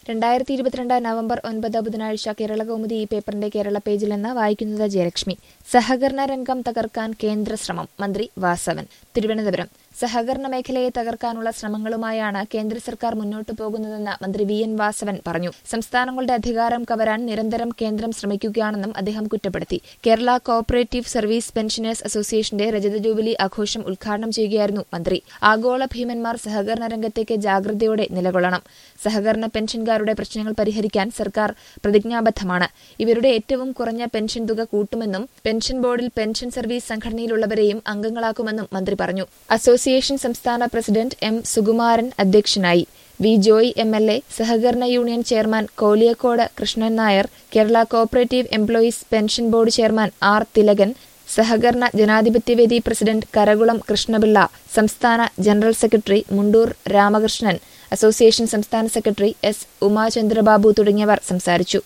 രണ്ടായിരത്തി ഇരുപത്തിരണ്ട് നവംബർ ഒൻപത് ബുധനാഴ്ച കേരളകൗമുദി ഈ പേപ്പറിന്റെ കേരള പേജിൽ നിന്ന് വായിക്കുന്നത് ജയലക്ഷ്മി സഹകരണ രംഗം തകർക്കാൻ കേന്ദ്ര ശ്രമം മന്ത്രി വാസവൻ തിരുവനന്തപുരം സഹകരണ മേഖലയെ തകർക്കാനുള്ള ശ്രമങ്ങളുമായാണ് കേന്ദ്ര സർക്കാർ മുന്നോട്ടു പോകുന്നതെന്ന് മന്ത്രി വി എൻ വാസവൻ പറഞ്ഞു സംസ്ഥാനങ്ങളുടെ അധികാരം കവരാൻ നിരന്തരം കേന്ദ്രം ശ്രമിക്കുകയാണെന്നും അദ്ദേഹം കുറ്റപ്പെടുത്തി കേരള കോഓപ്പറേറ്റീവ് സർവീസ് പെൻഷനേഴ്സ് അസോസിയേഷന്റെ രജത ജൂബിലി ആഘോഷം ഉദ്ഘാടനം ചെയ്യുകയായിരുന്നു മന്ത്രി ആഗോള ഭീമന്മാർ സഹകരണ രംഗത്തേക്ക് ജാഗ്രതയോടെ നിലകൊള്ളണം സഹകരണ പെൻഷൻകാരുടെ പ്രശ്നങ്ങൾ പരിഹരിക്കാൻ സർക്കാർ പ്രതിജ്ഞാബദ്ധമാണ് ഇവരുടെ ഏറ്റവും കുറഞ്ഞ പെൻഷൻ തുക കൂട്ടുമെന്നും പെൻഷൻ ബോർഡിൽ പെൻഷൻ സർവീസ് സംഘടനയിലുള്ളവരെയും അംഗങ്ങളാക്കുമെന്നും മന്ത്രി പറഞ്ഞു അസോസിയേഷൻ സംസ്ഥാന പ്രസിഡന്റ് എം സുകുമാരൻ അധ്യക്ഷനായി V Joy M L A സഹകരണ union chairman Koliyakode Krishnan Nair Kerala cooperative employees pension board chairman R Thilakan സഹകരണ ജനാധിപത്യവേദി പ്രസിഡന്റ് കരകുളം കൃഷ്ണപിള്ള സംസ്ഥാന general secretary Mundoor Ramakrishnan association സംസ്ഥാന സെക്രട്ടറി എസ് ഉമാചന്ദ്രബാബു തുടങ്ങിയവർ സംസാരിച്ചു